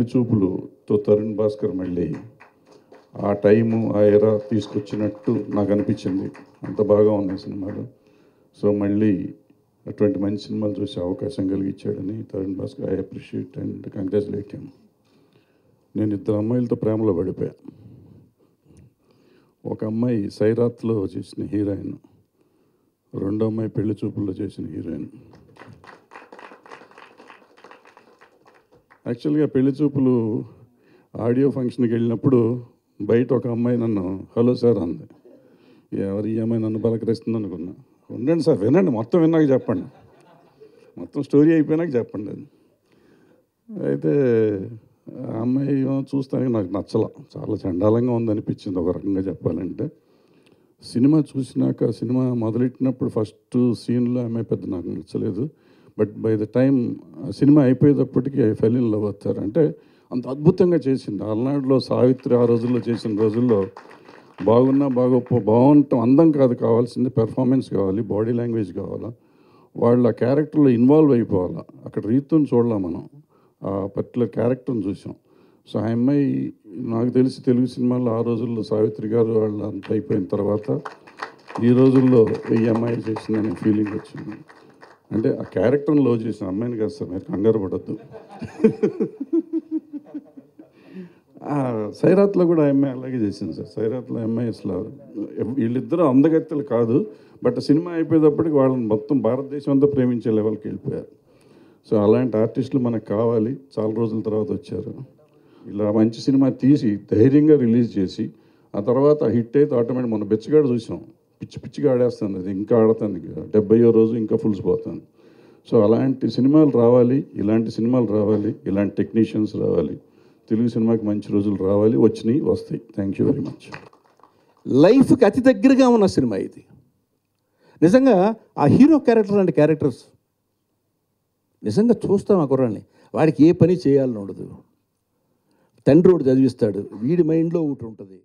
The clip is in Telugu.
పెళ్లి చూపులుతో తరుణ్ భాస్కర్ మళ్ళీ ఆ టైము ఆ ఎరా తీసుకొచ్చినట్టు నాకు అనిపించింది అంత బాగా ఉన్నాయి సినిమాలు సో మళ్ళీ అటువంటి మంచి సినిమాలు చూసే అవకాశం కలిగించాడని Tarun Bhaskar I appreciate and congratulate him నేను ఇద్దరు అమ్మాయిలతో ప్రేమలో పడిపోయా ఒక అమ్మాయి సైరాత్లో చేసిన హీరోయిన్ రెండో అమ్మాయి పెళ్లి చూపుల్లో చేసిన హీరోయిన్ యాక్చువల్గా పెళ్లి చూపులు ఆడియో ఫంక్షన్కి వెళ్ళినప్పుడు బయట ఒక అమ్మాయి నన్ను హలో సార్ అంది ఎవరు ఈ అమ్మాయి నన్ను పలకరిస్తుంది అనుకున్నా ఉండండి సార్ వినండి మొత్తం విన్నాక చెప్పండి మొత్తం స్టోరీ అయిపోయినాక చెప్పండి అది అయితే ఆ అమ్మాయి ఏమో చూస్తానికి నాకు నచ్చల చాలా చండాలంగా ఉందనిపించింది ఒక రకంగా చెప్పాలంటే సినిమా చూసినాక సినిమా మొదలెట్టినప్పుడు ఫస్ట్ సీన్లో ఆమె పెద్ద నాకు నచ్చలేదు బట్ బై ద టైం సినిమా అయిపోయేటప్పటికి ఐ ఫెల్ ఇన్ లవ్ అవుతారు అంటే అంత అద్భుతంగా చేసింది అలనాడులో సావిత్రి ఆ రోజుల్లో చేసిన రోజుల్లో బాగున్నా బాగోపో బాగుంటాం అందం కాదు కావాల్సింది పెర్ఫార్మెన్స్ కావాలి బాడీ లాంగ్వేజ్ కావాలా వాళ్ళ క్యారెక్టర్లో ఇన్వాల్వ్ అయిపోవాలా అక్కడ రీతుని చూడాల మనం ఆ పర్టికులర్ క్యారెక్టర్ని చూసాం సో ఆ అమ్మాయి నాకు తెలిసి తెలుగు సినిమాల్లో ఆ రోజుల్లో సావిత్రి గారు వాళ్ళు అంత అయిపోయిన తర్వాత ఈ రోజుల్లో ఈ అమ్మాయి చేసిందనే ఫీలింగ్ వచ్చింది అంటే ఆ క్యారెక్టర్ని లవ్ చేసిన అమ్మాయిని కాదు సార్ మీరు కంగారు పడద్దు సైరాత్లో కూడా ఆ అమ్మాయి అలాగే చేసింది సార్ సైరాత్లో అమ్మాయి అసలు వీళ్ళిద్దరూ అందగత్తెలు కాదు బట్ సినిమా అయిపోయేటప్పటికి వాళ్ళని మొత్తం భారతదేశం అంతా ప్రేమించే లెవెల్కి వెళ్ళిపోయారు సో అలాంటి ఆర్టిస్టులు మనకు కావాలి చాలా రోజుల తర్వాత వచ్చారు ఇలా మంచి సినిమా తీసి ధైర్యంగా రిలీజ్ చేసి ఆ తర్వాత హిట్ అయితే ఆటోమేటిక్ మన బెచ్చగాడు చూసాం పిచ్చి పిచ్చిగా ఆడేస్తుంది అది ఇంకా ఆడుతుంది డెబ్బయో రోజు ఇంకా ఫుల్స్ పోతుంది సో అలాంటి సినిమాలు రావాలి ఇలాంటి సినిమాలు రావాలి ఇలాంటి టెక్నీషియన్స్ రావాలి తెలుగు సినిమాకి మంచి రోజులు రావాలి వచ్చినాయి వస్తాయి థ్యాంక్ యూ వెరీ మచ్ లైఫ్కి అతి దగ్గరగా ఉన్న సినిమా ఇది నిజంగా ఆ హీరో క్యారెక్టర్ అంటే క్యారెక్టర్స్ నిజంగా చూస్తాం ఆ కుర్రాన్ని వాడికి ఏ పని చేయాలని ఉండదు తండ్రి ఒకటి చదివిస్తాడు వీడి మైండ్లో ఒకటి ఉంటుంది